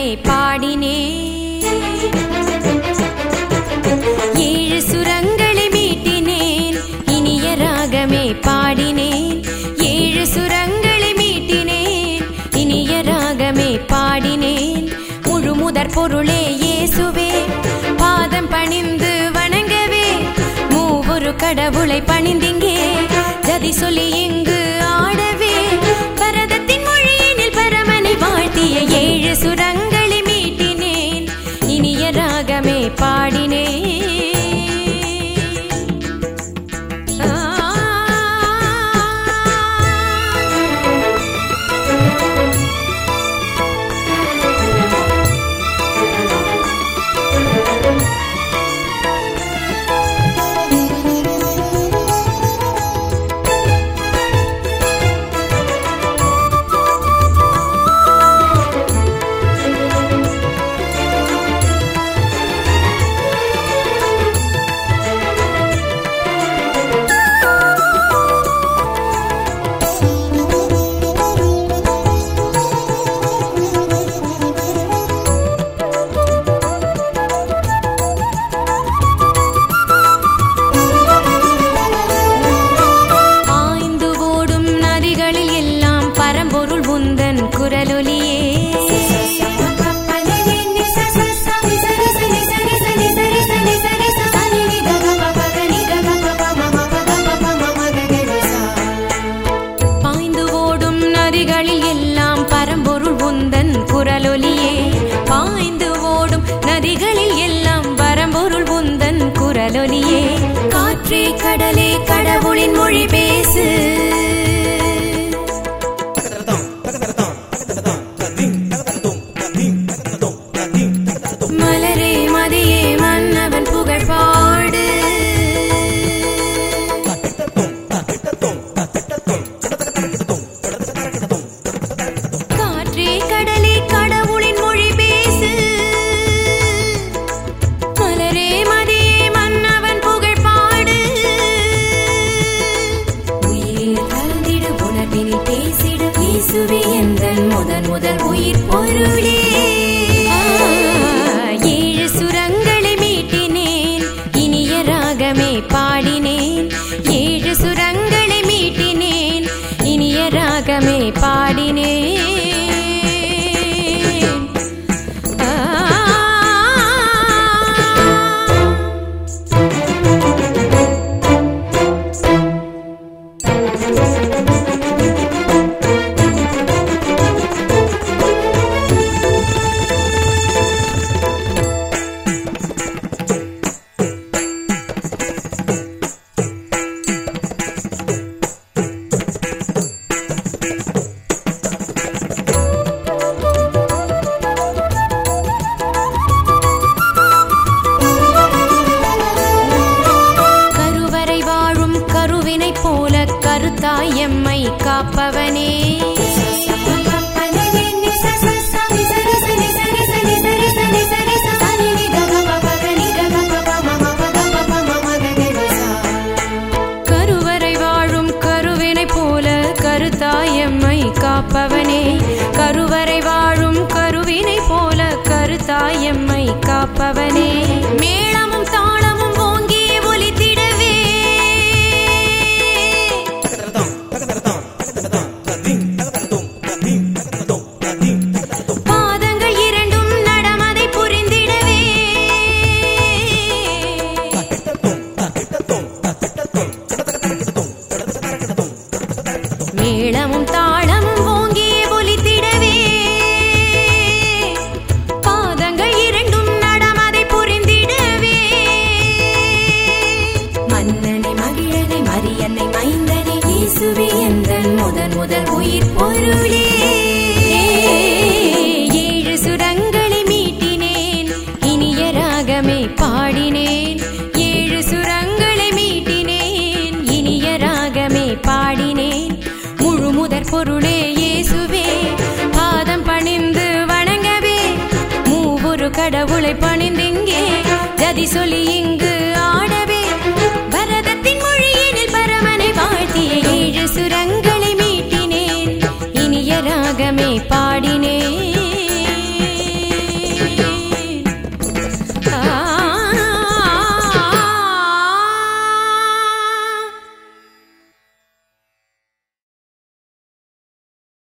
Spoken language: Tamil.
பாடினே ஏழு சுரங்களை மீட்டினேன் இனிய ராகமே பாடினேன் ஏழு சுரங்களை மீட்டினேன் இனிய ராகமே பாடினேன் முழு முதற் பொருளே இயேசுவே பாதம் பணிந்து வணங்கவே மூவொரு கடவுளை பணிந்திங்கே ஜதி சொல்லி இங்கு ஆடவே பரதத்தின் மொழியினில் பரமனை வாழ்த்திய ஏழு சுரங்களை மீட்டினேன் இனிய ராகமே பாடினேன் ஆ ஆய்ந்து ஓடும் நதிகளில் எல்லாம் பரம்பொருள் உந்தன் குரலொலியே பாய்ந்து ஓடும் நதிகளில் எல்லாம் பரம்பொருள் உந்தன் குரலொலியே பாய்ந்து ஓடும் நதிகளில் எல்லாம் பரம்பொருள் உந்தன் குரலொலியே காற்றே கடலே கடவுளின் மொழி பேசு மலரே மதியே மன்னவன் புகழ் பாடு காற்றே கடலே கடவுளின் மொழி பேசு மலரே மதியே மன்னவன் புகழ் பாடு உயிர் கலந்திடு உணர்வினில் பேசிடு இயேசுவே எந்தன் முதன் முதல் உயிர் பொருளே ஏழு சுரங்களை மீட்டினேன் இனிய ராகமே பாடினேன் ஏழு சுரங்களை மீட்டினேன் இனிய ராகமே பாடினேன் ஆ கருவறை வாழும் கருவினை போல கருத்தாய் எம்மை காப்பவனே கருவறை வாழும் கருவினை போல கருத்தாய் எம்மை காப்பவனே கருவறை வாழும் கருவினை போல கருத்தாய் எம்மை காப்பவனே மேளமும் தாளமும் ஓங்கி ஒலித்திடவே பாதங்கள் இரண்டும் நடமதை புரிந்திடவே மேளமும் தாளமும் ஓங்கி ஒலித்திடவே பாதங்கள் இரண்டும் நடமதை புரிந்திடவே மன்னனை மகிழனை மரியன்னை மைந்தனை இயேசுவே எந்தன் முதன் முதல் உயிர் பொருளே ஏழு சுரங்களை மீட்டினேன் இனிய ராகமே பாடினேன் ஏழு சுரங்களை மீட்டினேன் இனிய ராகமே பாடினேன் முழு முதற் பொருளே இயேசுவே பாதம் பணிந்து வணங்கவே மூவொரு கடவுளை பணிந்திங்கே ஜதி சொல்லி இங்கு ஆடவே பரதத்தின் மொழியினில் பரமனை வாழ்த்திய ஏழு சுரங்களை மீட்டினேன் இனிய ராகமே பாடினேன்